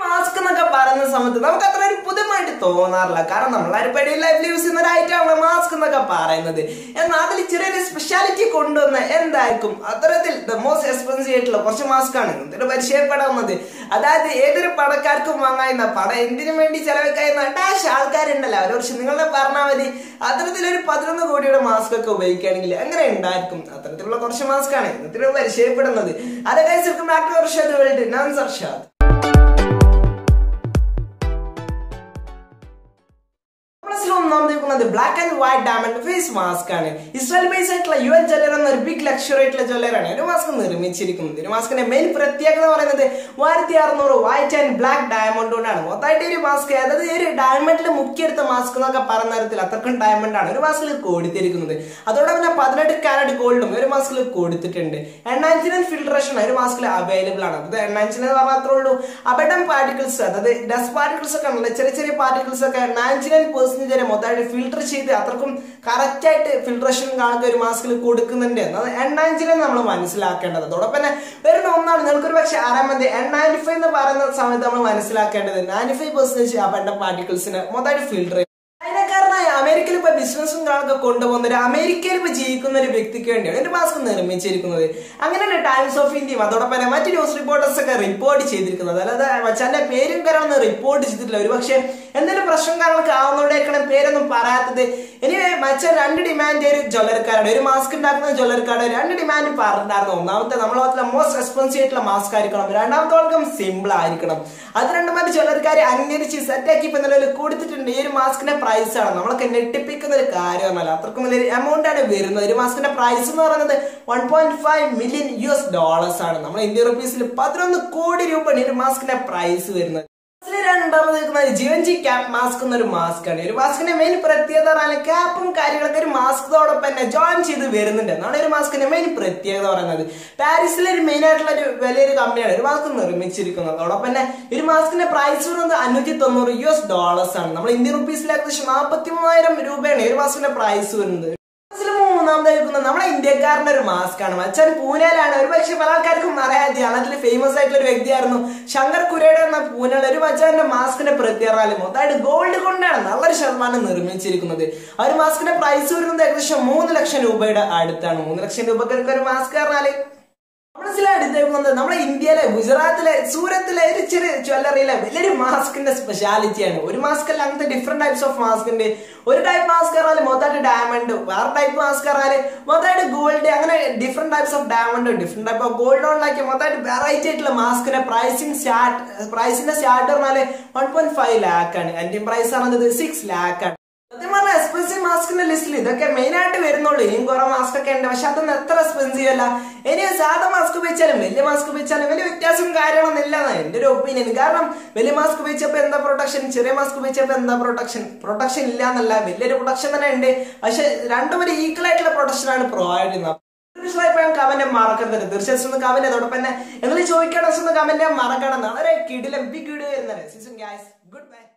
mask എന്നൊക്കെ പറയുന്ന സമയത്ത് നമുക്ക് അത്ര ഒരു പുതുമായിട്ട് തോന്നാറില്ല കാരണം നമ്മളാരും ഡെയിലി ലൈഫിൽ യൂസ് ചെയ്യുന്ന ഒരു ഐറ്റമാണ് മാസ്ക് എന്നൊക്കെ പറയുന്നത് എന്നാൽ അതിൽ ചെറിയൊരു സ്പെഷ്യാലിറ്റി കൊണ്ടുവന്ന എന്തായിരിക്കും അത്തരത്തിൽ ദ മോസ്റ്റ് എക്സ്പെൻസീവ് ആയിട്ടുള്ള കുറച്ച് മാസ്ക് ആണ് ഇതിന് പരിചയപ്പെടാവുന്നത് അതായത് ഏതൊരു പടക്കാർക്കും വാങ്ങാവുന്ന പടം എന്തിനു വേണ്ടി ചെലവഴിക്കാവുന്ന ഡാഷ് ആൾക്കാരുണ്ടല്ലോ അവരെ കുറിച്ച് നിങ്ങളെ പറഞ്ഞാൽ മതി അത്തരത്തിൽ ഒരു പതിനൊന്ന് കോടിയുടെ മാസ്ക് ഒക്കെ ഉപയോഗിക്കുകയാണെങ്കിൽ എങ്ങനെ ഉണ്ടായിരിക്കും അത്തരത്തിലുള്ള കുറച്ച് മാസ്ക് ആണ് ഇന്നത്തെ പരിചയപ്പെടുന്നത് അതെ guys welcome back to Arshad World ഞാൻ സർഷാദ് ഒന്നാമത് black and white diamond face mask ആണ് ഇസ്രായേൽ ബേസ് ആയിട്ടുള്ള യു എൻ ജ്വല്ലർ എന്ന ഒരു ബിഗ് ലക്ഷറി ആയിട്ടുള്ള ജ്വല്ലറാണ് ഒരു മാസ്ക് നിർമ്മിച്ചിരിക്കുന്നത് ഒരു മാസ്കിന്റെ മെയിൻ പ്രത്യേകത പറയുന്നത് മൂവായിരത്തി അറുന്നൂറ് വൈറ്റ് ആൻഡ് ബ്ലാക്ക് ഡയമണ്ട് കൊണ്ടാണ് മൊത്തമായിട്ട് ഒരു മാസ്ക് അതായത് ഒരു ഡയമണ്ടിൽ മുക്കിയെടുത്ത മാസ്ക് എന്നൊക്കെ പറഞ്ഞ തരത്തിൽ അത്രക്കും ഡയമണ്ട് ആണ് ഒരു മാസ്കിൽ കൊടുത്തിരിക്കുന്നത് അതോടെ തന്നെ പതിനെട്ട് കാരറ്റ് ഗോൾഡും ഒരു മാസ്കിൽ കൊടുത്തിട്ടുണ്ട് എണ്ണാഞ്ചിനൻ ഫിൽട്രേഷൻ ഒരു മാസ്കിൽ അവൈലബിൾ ആണ് അത് എണ്ണാഞ്ചിന് എന്ന് പറഞ്ഞാൽ അത്രേ ഉള്ളൂ അബഡം പാർട്ടിക്കിൾസ് അതായത് ഡസ്റ്റ് പാർട്ടിക്കിൾസ് ഒക്കെ ഉണ്ടല്ലോ ചെറിയ ചെറിയ പാർട്ടിക്കിൾസ് ഒക്കെ നയൻറ്റി നയൻ പെർസെന്റേജ് വരെ മൊത്തമായിട്ട് ഫിൽട്ടർ ചെയ്ത് അത്രക്കും കറക്റ്റ് ആയിട്ട് ഫിൽട്രേഷൻ കാണുക ഒരു മാസ്കിൽ കൊടുക്കുന്നുണ്ട് അത് എൻ നയൻറ്റിനെ നമ്മൾ മനസ്സിലാക്കേണ്ടത് അതോടൊപ്പം തന്നെ വരുന്ന ഒന്നാണ് നിങ്ങൾക്കൊരു പക്ഷെ അറിയാൻ മതി എൻ നയൻറ്റി ഫൈവ് എന്ന് പറയുന്ന സമയത്ത് നമ്മൾ മനസ്സിലാക്കേണ്ടത് നയൻറ്റി ഫൈവ് പെർസെന്റേജ് അബഡം പാർട്ടിക്കിൾസിന് മൊത്തമായിട്ട് ഫിൽട്ടർ അതിനെക്കാരനായ അമേരിക്കയിൽ ഇപ്പൊ ബിസിനസ്സും കാണൊക്കെ കൊണ്ടുപോകുന്ന ഒരു അമേരിക്കയിൽ ഇപ്പൊ ജീവിക്കുന്ന ഒരു വ്യക്തിക്ക് വേണ്ടിയാണ് ഒരു മാസ്ക് നിർമ്മിച്ചിരിക്കുന്നത് അങ്ങനെ ടൈംസ് ഓഫ് ഇന്ത്യയും അതോടൊപ്പം തന്നെ മറ്റു ന്യൂസ് റിപ്പോർട്ടേഴ്സ് ഒക്കെ റിപ്പോർട്ട് ചെയ്തിരിക്കുന്നത് അല്ലാതെ മച്ചാന്റെ പേരും കാരണമൊന്നും റിപ്പോർട്ട് ചെയ്തിട്ടില്ല ഒരു പക്ഷേ എന്തെങ്കിലും പ്രശ്നം കാരണമൊക്കെ ആവുന്നതുകൊണ്ടേക്കാണ് പേരൊന്നും പറയാത്തത് ഇനി മച്ച രണ്ട് ഡിമാൻഡ് ഒരു ജ്വല്ലറിക്കാരാണ് ഒരു മാസ്ക് ഉണ്ടാക്കുന്ന ജ്വല്ലറിക്കാരുടെ രണ്ട് ഡിമാൻഡ് പറഞ്ഞിട്ടുണ്ടായിരുന്നു ഒന്നാമത്തെ നമ്മളെ മോസ്റ്റ് എക്സ്പെൻസീവ് ആയിട്ടുള്ള മാസ്ക് ആയിരിക്കണം രണ്ടാമത്തെ ആൾക്കും സിമ്പിൾ ആയിരിക്കണം അത് രണ്ടുമാര് ജ്വല്ലറിക്കാരെ അംഗീകരിച്ച് സെറ്റാക്കി ഇപ്പൊ നിലവിൽ കൊടുത്തിട്ടുണ്ട് ഈ ഒരു മാസ്കിന്റെ പ്രൈസ് ആണ് നമ്മളൊക്കെ ഞെട്ടിപ്പിക്കുന്ന ഒരു കാര്യമൊന്നുമല്ല അത്രക്കും വലിയൊരു എമൗണ്ട് ആണ് വരുന്നത് ഒരു മാസ്കിന്റെ പ്രൈസ് എന്ന് പറയുന്നത് one point five million U S dollars ആണ് നമ്മൾ ഇന്ത്യ റുപ്പീസിൽ പതിനൊന്ന് കോടി രൂപയാണ് ഈ ഒരു മാസ്കിന്റെ പ്രൈസ് വരുന്നത് ഇതില് രണ്ടാമത് നിൽക്കുന്നത് ജീവൻജി ക്യാപ് മാസ്ക് എന്നൊരു മാസ്ക് ആണ് ഒരു മാസ്കിന്റെ മെയിൻ പ്രത്യേകത പറഞ്ഞാൽ ക്യാപ്പും കാര്യങ്ങളൊക്കെ ഒരു മാസ്കോടൊപ്പം തന്നെ ജോയിൻ ചെയ്ത് വരുന്നുണ്ട് എന്നാണ് ഒരു മാസ്കിന്റെ മെയിൻ പ്രത്യേകത പറയുന്നത് പാരീസിലെ ഒരു മെയിൻ ആയിട്ടുള്ള ഒരു വലിയൊരു കമ്പനിയാണ് ഒരു മാസ്ക് നിർമ്മിച്ചിരിക്കുന്നത് അതോടൊപ്പം തന്നെ ഒരു മാസ്കിന്റെ പ്രൈസ് വരുന്നത് അഞ്ഞൂറ്റി തൊണ്ണൂറ് യു എസ് ഡോളേഴ്സ് ആണ് നമ്മൾ ഇന്ത്യൻ റുപ്പീസിൽ ഏകദേശം നാൽപ്പത്തി മൂവായിരം രൂപയാണ് ഒരു മാസ്കിന്റെ പ്രൈസ് വരുന്നത് മൂന്നാമതായിരിക്കുന്നത് നമ്മളെ ഇന്ത്യക്കാരന്റെ ഒരു മാസ്ക് ആണ് മച്ചാൻ പൂനെയിലാണ് ഒരു പക്ഷെ പല ആൾക്കാർക്കും അറിയാം അതിൽ ഫേമസ് ആയിട്ടുള്ള ഒരു വ്യക്തിയായിരുന്നു ശങ്കർ കുരയുടെ എന്ന പൂനെയുള്ള ഒരു മച്ചാന്റെ മാസ്കിന്റെ പ്രത്യേകത മൊത്തമായിട്ട് ഗോൾഡ് കൊണ്ടാണ് നല്ലൊരു ശതമാനം നിർമ്മിച്ചിരിക്കുന്നത് ആ ഒരു മാസ്കിന്റെ പ്രൈസ് വരുന്നത് ഏകദേശം മൂന്ന് ലക്ഷം രൂപയുടെ അടുത്താണ് മൂന്ന് ലക്ഷം രൂപക്കൊക്കെ ഒരു മാസ്ക് പറഞ്ഞാല് മനസ്സിലായിട്ട് നമ്മുടെ ഇന്ത്യയിലെ ഗുജറാത്തിലെ സൂരത്തിലെ ഒരു ചെറിയ ജ്വല്ലറിയിലെ വലിയൊരു മാസ്കിന്റെ സ്പെഷ്യാലിറ്റിയാണ് ഒരു മാസ്ക് അല്ല അങ്ങനത്തെ ഡിഫറെന്റ് ടൈപ്സ് ഓഫ് മാസ്ക് ഉണ്ട് ഒരു ടൈപ്പ് മാസ്ക് പറഞ്ഞാൽ മൊത്തമായിട്ട് ഡയമണ്ട് വേറെ ടൈപ്പ് മാസ്ക് പറഞ്ഞാൽ മൊത്തമായിട്ട് ഗോൾഡ് അങ്ങനെ different types of diamond different type of gold ഉണ്ടാക്കിയ മൊത്തമായിട്ട് വെറൈറ്റി ആയിട്ടുള്ള മാസ്കിന്റെ പ്രൈസിങ് സ്റ്റാർട്ട് പ്രൈസിന്റെ സ്റ്റാർട്ട് പറഞ്ഞാൽ വൺ പോയിന്റ് ഫൈവ് ലാക്ക് ആണ് അതിന്റെ പ്രൈസ് പറഞ്ഞത് സിക്സ് ലാക്ക് ആണ് സത്യം പറഞ്ഞാൽ എക്സ്പെൻസീവ് മാസ്കിന്റെ ലിസ്റ്റിൽ ഇതൊക്കെ മെയിൻ ആയിട്ട് വരുന്നുള്ളൂ ഇനിയും കുറെ മാസ്ക് ഒക്കെ ഉണ്ട് പക്ഷെ അതൊന്നും എത്ര എക്സ്പെൻസീവ് അല്ല ഇനി സാധാ മാസ്ക് ഉപയോഗിച്ചാലും വലിയ മാസ്ക് ഉപയോഗിച്ചാലും വലിയ വ്യത്യാസം കാര്യങ്ങളൊന്നും ഇല്ലെന്നാണ് എന്റെ ഒരു ഒപ്പീനിയൻ കാരണം വലിയ മാസ്ക് ഉപയോഗിച്ചപ്പോൾ എന്താ പ്രൊട്ടക്ഷൻ ചെറിയ മാസ്ക് ഉപയോഗിച്ചപ്പോൾ എന്താ പ്രൊട്ടക്ഷൻ പ്രൊട്ടക്ഷൻ ഇല്ല എന്നല്ല വലിയൊരു പ്രൊട്ടക്ഷൻ തന്നെ ഉണ്ട് പക്ഷെ രണ്ടും ഒരു ഈക്വൽ ആയിട്ടുള്ള പ്രൊട്ടക്ഷൻ ആണ് പ്രൊവൈഡ് ചെയ്യുന്നത് കമന്റ് മറക്കരുത് തീർച്ചയായിട്ടും കമന്റ് അതോടൊപ്പം തന്നെ നിങ്ങൾ ചോദിക്കണം കമന്റ് മറക്കണം വളരെ കിടിലം ബിഗ് വീഡിയോ വരുന്നത് സീസൺ ഗൈസ് ഗുഡ് ബൈ